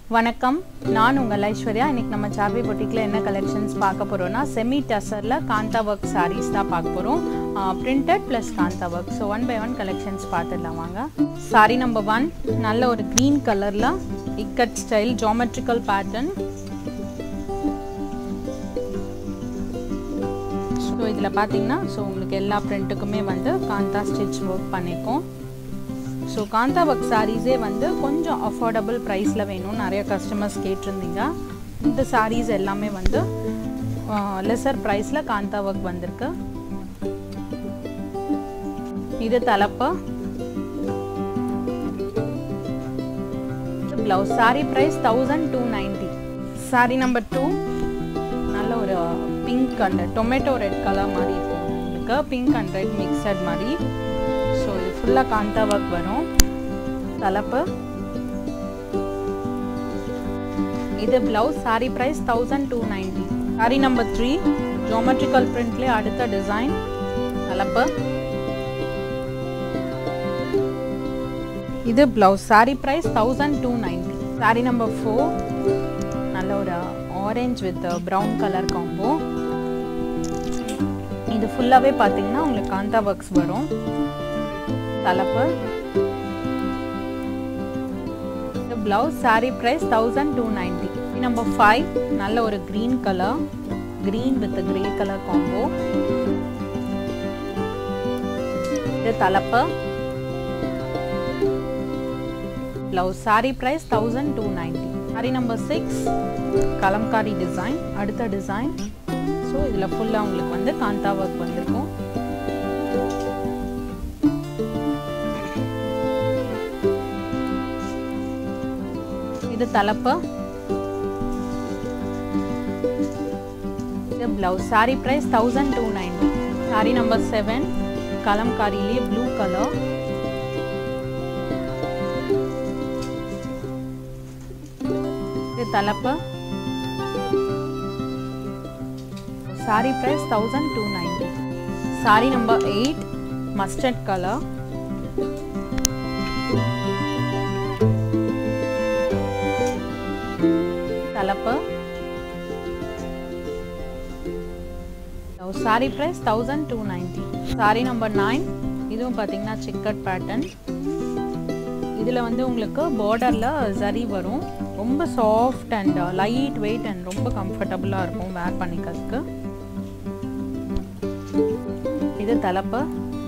வணக்கம் நான் உங்கள் ஐஸ்வர்யா இன்னைக்கு நம்ம சார்வி பொட்டிக்கில் என்ன கலெக்ஷன்ஸ் பார்க்க போகிறோம்னா செமி டசரில் காந்தா ஒர்க் சாரீஸ் தான் பார்க்க போகிறோம் printed plus kantha work so one by one collections பார்த்துடலாம் வாங்க சாரி நம்பர் ஒன் நல்ல ஒரு க்ரீன் கலரில் ikat style geometrical pattern so இதில் பார்த்தீங்கன்னா ஸோ உங்களுக்கு எல்லா பிரிண்ட்டுக்குமே வந்து காந்தா ஸ்டிச் ஒர்க் பண்ணியிருக்கோம் ஸோ காந்தா ஒர்க் சாரீஸே வந்து கொஞ்சம் அஃபோர்டபுள் ப்ரைஸில் வேணும்னு நிறைய கஸ்டமர்ஸ் கேட்டிருந்தீங்க இந்த சாரீஸ் எல்லாமே வந்து லெசர் ப்ரைஸில் காந்தா ஒர்க் வந்திருக்கு இது தலைப்பு blouse sari price thousand two ninety sari number two நல்ல ஒரு pink and tomato red colour மாதிரி இருக்கும் உங்களுக்கு பிங்க் அண்ட் ரெட் மிக்சட் மாதிரி ஸோ இது ஃபுல்லாக காந்தா ஒர்க் வரும் தலைப்பு இது blouse sari price thousand two ninety sari number three geometrical பிரிண்ட்லேயே அடுத்த டிசைன் தலைப்பு இது blouse sari price thousand two ninety sari number four நல்ல ஒரு orange with brown colour combo இது ஃபுல்லாகவே பார்த்தீங்கன்னா உங்களுக்கு காந்தா ஒர்க்ஸ் வரும் தலைப்பு இந்த blouse sari price thousand two ninety number five நல்ல ஒரு green colour green with grey colour combo இது தலைப்பு blouse sari price thousand two ninety sari number six kalamkari design அடுத்த டிசைன் ஸோ இதில் ஃபுல்லாக உங்களுக்கு வந்து காந்தா ஒர்க் வந்திருக்கும் இது தலைப்பு இது blouse sari price thousand two ninety sari number seven கலம்காரிலேயே ப்ளூ கலர் இது தலைப்பு sari price thousand two ninety sari number eight mustard colour தலைப்பு sari price thousand two ninety sari number nine இதுவும் பார்த்தீங்கன்னா சிக்கட் பேட்டர்ன் இதில் வந்து உங்களுக்கு பார்டரில் சரி வரும் ரொம்ப soft and lightweight and ரொம்ப கம்ஃபர்டபுளாக இருக்கும் வேர் பண்ணிக்கிறதுக்கு இது தலைப்பு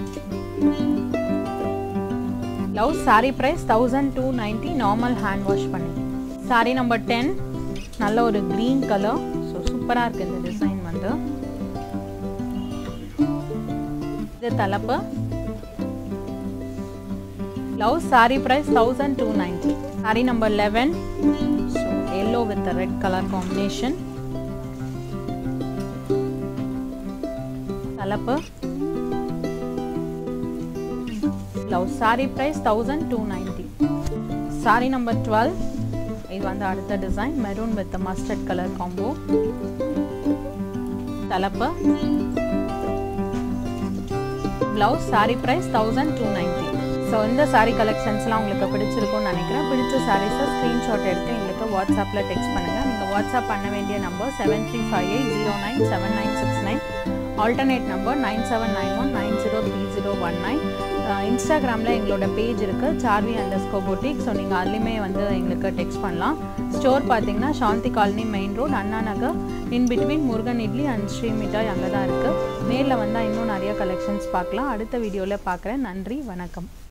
blouse sari price thousand two ninety normal hand wash பண்ணி சாரி நம்பர் டென் நல்ல ஒரு க்ரீன் கலர் ஸோ சூப்பராக இருக்குது இந்த டிசைன் வந்து இது தலைப்பு blouse sari price thousand two ninety sari number eleven so yellow with red colour combination தலைப்பு blouse sari price thousand two ninety sari number twelve இது வந்து அடுத்த design maroon with mustard colour combo தலைப்பு blouse sari price thousand two ninety so இந்த சாரீ கலெக்ஷன்ஸ்லாம் உங்களுக்கு பிடிச்சிருக்கும்னு நினைக்கிறேன் பிடிச்ச சாரீஸை ஸ்க்ரீன்ஷாட் எடுத்து எங்களுக்கு வாட்ஸ்அப்பில் டெக்ஸ்ட் பண்ணுங்கள் நீங்கள் வாட்ஸ்அப் பண்ண வேண்டிய number seven three five eight zero nine seven nine six nine alternate number nine seven nine one nine zero three zero one nine இன்ஸ்டாகிராமில் எங்களோட பேஜ் இருக்குது Saarvi underscore boutique so நீங்கள் அதுலேயுமே வந்து எங்களுக்கு டெக்ஸ்ட் பண்ணலாம் ஸ்டோர் பார்த்தீங்கன்னா Shanthi colony main road Anna Nagar in between Murugan Idli and Sri Mittai அங்கே தான் இருக்குது நேரில் வந்தால் இன்னும் நிறைய கலெக்ஷன்ஸ் பார்க்கலாம் அடுத்த வீடியோவில் பார்க்குறேன் நன்றி வணக்கம்